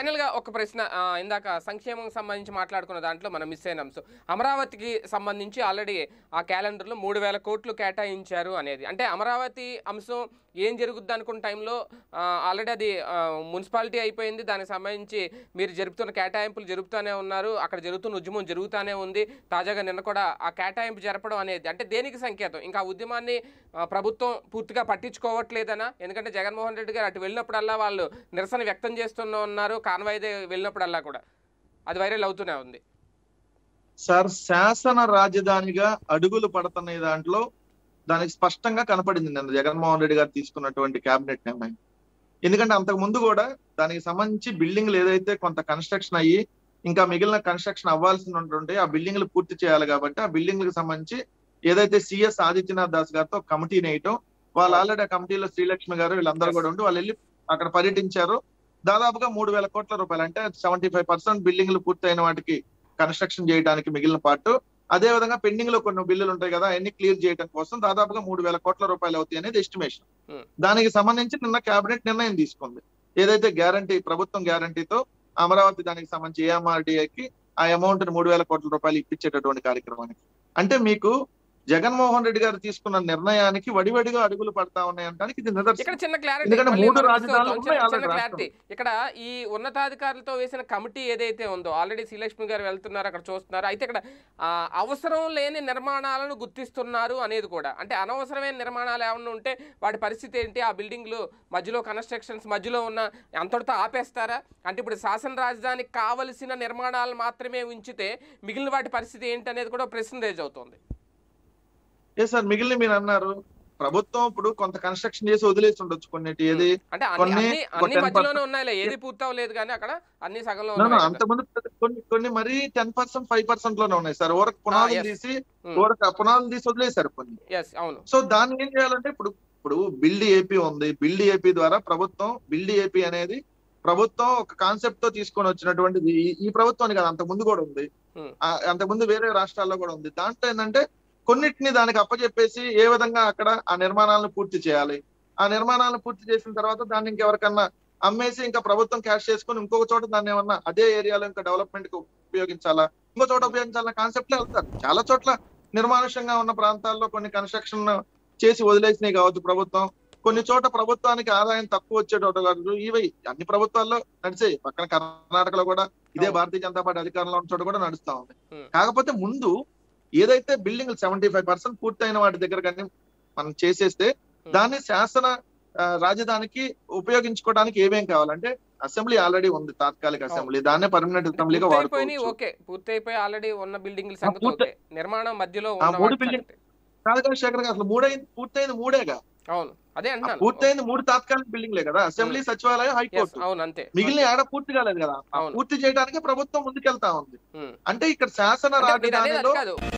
Final గా ఒక ప్రశ్న ఆ, ఇందాక సంక్షేమం సంబంధించి మాట్లాడుకున్న దాంట్లో మనం మిస్ అయిన అంశం అమరావతికి సంబంధించి ఆల్రెడీ ఆ క్యాలెండర్లో మూడు వేల కోట్లు కేటాయించారు అనేది అంటే అమరావతి అంశం ఏం జరుగుద్ది అనుకున్న టైంలో ఆల్రెడీ అది ఆ, మున్సిపాలిటీ అయిపోయింది దానికి సంబంధించి మీరు జరుపుతున్న కేటాయింపులు జరుపుతూనే ఉన్నారు అక్కడ జరుగుతున్న ఉద్యమం జరుగుతూనే ఉంది తాజాగా నిన్న కూడా ఆ కేటాయింపు జరపడం అనేది అంటే దేనికి సంకేతం ఇంకా ఆ ఉద్యమాన్ని ఆ, ప్రభుత్వం పూర్తిగా పట్టించుకోవట్లేదనా ఎందుకంటే జగన్మోహన్ రెడ్డి గారు అటు వెళ్ళినప్పుడల్లా వాళ్ళు నిరసన వ్యక్తం చేస్తూనే ఉన్నారు కాన్వాయిదే వెళ్ళినప్పుడల్లా కూడా అది వైరల్ అవుతూనే ఉంది సార్ శాసన రాజధానిగా అడుగులు పడుతున్న దాంట్లో దానికి స్పష్టంగా కనపడింది నిన్న జగన్మోహన్ రెడ్డి గారు తీసుకున్నటువంటి కేబినెట్ నిర్ణయం ఎందుకంటే అంతకు ముందు కూడా దానికి సంబంధించి బిల్డింగ్లు ఏదైతే కొంత కన్స్ట్రక్షన్ అయ్యి ఇంకా మిగిలిన కన్స్ట్రక్షన్ అవ్వాల్సి ఉంటుంటే ఆ బిల్డింగ్లు పూర్తి చేయాలి కాబట్టి ఆ బిల్డింగ్లకు సంబంధించి ఏదైతే సిఎస్ ఆదిత్యనాథ్ దాస్ గారితో కమిటీని వేయటం వాళ్ళు ఆల్రెడీ ఆ కమిటీలో శ్రీలక్ష్మి గారు వీళ్ళందరూ కూడా ఉండి వాళ్ళు వెళ్ళి అక్కడ పర్యటించారు దాదాపుగా మూడు వేల కోట్ల రూపాయలు అంటే సెవెంటీ ఫైవ్ పర్సెంట్ బిల్డింగ్లు పూర్తయిన వాటికి కన్స్ట్రక్షన్ చేయడానికి మిగిలిన పార్ట్ అదే విధంగా పెండింగ్ లో కొన్ని బిల్లులు ఉంటాయి కదా అన్ని క్లియర్ చేయడం కోసం దాదాపుగా మూడు వేల కోట్ల రూపాయలు అవుతాయి అనేది ఎస్టిమేషన్ Hmm. దానికి సంబంధించి నిన్న కేబినెట్ నిర్ణయం తీసుకుంది ఏదైతే గ్యారంటీ ప్రభుత్వం గ్యారంటీతో అమరావతి దానికి సంబంధించి ఏఎంఆర్డీఏకి ఆ అమౌంట్ ని మూడు వేల కోట్ల రూపాయలు ఇప్పించేటటువంటి కార్యక్రమానికి అంటే మీకు జగన్మోహన్ రెడ్డి గారు తీసుకున్న నిర్ణయానికి వడివడిగా అడుగులు పడతా ఉన్నాయంటానికి ఇది నిదర్శనం ఇక్కడ చిన్న క్లారిటీ ఎందుకంటే మళ్ళీ మూడు మనం రాజధానులు మిస్ ఉన్నాయి అవుతాం. చిన్న ఆల్రెడీ క్లారిటీ ఇక్కడ ఈ ఉన్నతాధికారులతో వేసిన కమిటీ ఏదైతే ఉందో ఆల్రెడీ శ్రీలక్ష్మి గారు వెళ్తున్నారు అక్కడ చూస్తున్నారు అయితే ఇక్కడ ఆ, అవసరం లేని నిర్మాణాలను గుర్తిస్తున్నారు అనేది కూడా అంటే అనవసరమైన నిర్మాణాలు ఏమన్నా ఉంటే వాటి పరిస్థితి ఏంటి ఆ బిల్డింగ్లు మధ్యలో కన్స్ట్రక్షన్స్ మధ్యలో ఉన్న అంతటితో ఆపేస్తారా అంటే ఇప్పుడు శాసన రాజధానికి కావలసిన నిర్మాణాలు మాత్రమే ఉంచితే మిగిలిన వాటి పరిస్థితి ఏంటి అనేది కూడా ప్రశ్న రేజ్ అవుతుంది ఏ సార్ మిగిలిన మీరు అన్నారు ప్రభుత్వం ఇప్పుడు కొంత కన్స్ట్రక్షన్ చేసి వదిలేసి ఉండొచ్చు కొన్నిటి ఏది అంటే అన్ని కొన్ని అన్ని ఒక అన్ని 10% మధ్యలోనే ఉన్నాయిలే ఏది పూర్తవలేదు కానీ అక్కడ అన్ని సగంలో No, no, ఉన్నాయి కదా. అంతమంది కొన్ని కొన్ని మరీ టెన్ పర్సెంట్ ఫైవ్ పర్సెంట్ లోనే ఉన్నాయి సార్ ఊరకు పునాదులు yes. తీసి Hmm. ఊరకు పునాదులు తీసి వదిలేశారు కొన్ని Yes, అవును సో దాన్ని ఏం చేయాలంటే ఇప్పుడు ఇప్పుడు బిల్డ్ ఏపీ ఉంది బిల్డ్ ఏపీ ద్వారా ప్రభుత్వం బిల్డ్ ఏపీ అనేది ప్రభుత్వం ఒక కాన్సెప్ట్ తో తీసుకొని వచ్చినటువంటిది ఈ- ఈ ప్రభుత్వానికి కాదు అంతకు ముందు కూడా ఉంది Hmm. ఆ- అంతకుముందు వేరే రాష్ట్రాల్లో కూడా ఉంది దాంట్లో ఏంటంటే కొన్నిటిని దానికి అప్పచెప్పేసి ఏ విధంగా అక్కడ ఆ నిర్మాణాలను పూర్తి చేయాలి ఆ నిర్మాణాలను పూర్తి చేసిన తర్వాత దాన్ని ఇంకెవరికన్నా అమ్మేసి ఇంకా ప్రభుత్వం క్యాష్ చేసుకొని ఇంకొక చోట దాన్ని ఏమన్నా అదే ఏరియాలో ఇంకా డెవలప్మెంట్ కి ఉపయోగించాలా ఇంకో చోట ఉపయోగించాలన్న కాన్సెప్ట్ లో వెళ్తారు చాలా చోట్ల నిర్మానుష్యంగా ఉన్న ప్రాంతాల్లో కొన్ని కన్స్ట్రక్షన్ చేసి వదిలేసినాయి కావచ్చు ప్రభుత్వం కొన్ని చోట ప్రభుత్వానికి ఆదాయం తక్కువ వచ్చేటోట ఇవి అన్ని ప్రభుత్వాల్లో నడిచాయి పక్కన కర్ణాటకలో కూడా ఇదే అవును. భారతీయ జనతా పార్టీ అధికారంలో ఉన్న చోట కూడా నడుస్తా ఉంది Hmm. కాకపోతే ముందు ఏదైతే బిల్డింగ్ సెవెంటీ ఫైవ్ పర్సెంట్ పూర్తయిన వాటి దగ్గర కానీ మనం చేసేస్తే దాన్ని శాసన ఆ, రాజధానికి ఉపయోగించుకోవడానికి ఏమేం కావాలంటే అసెంబ్లీ ఆల్రెడీ ఉంది తాత్కాలిక అసెంబ్లీ దాన్నే పర్మనెంట్ అసెంబ్లీగా పూర్తయిపోయినాయి వాడుకోవచ్చు ఓకే పూర్తయిపోయి ఆల్రెడీ ఉన్న బిల్డింగ్ల సంగతి పూర్తి- ఓకే నిర్మాణం మధ్యలో ఆ ఉన్న మూడు వాటి building- సంగతి. కాదు కదా శేఖర్ గారు అసలు మూడైంది పూర్తయింది మూడేగా అవును అదే ఆ అంటున్నాను పూర్తయింది మూడు తాత్కాలిక బిల్డింగ్లే కదా అసెంబ్లీ సచివాలయం Yes, హైకోర్టు అవును అంతే మిగిలిన ఏడ పూర్తి కాలేదు కదా ఆ అవును. పూర్తి చేయడానికి ప్రభుత్వం ముందుకెళ్తా ఉంది ఉమ్. అంటే ఇక్కడ శాసన అంటే మీరు అనేది అది రాజధానిలో కాదు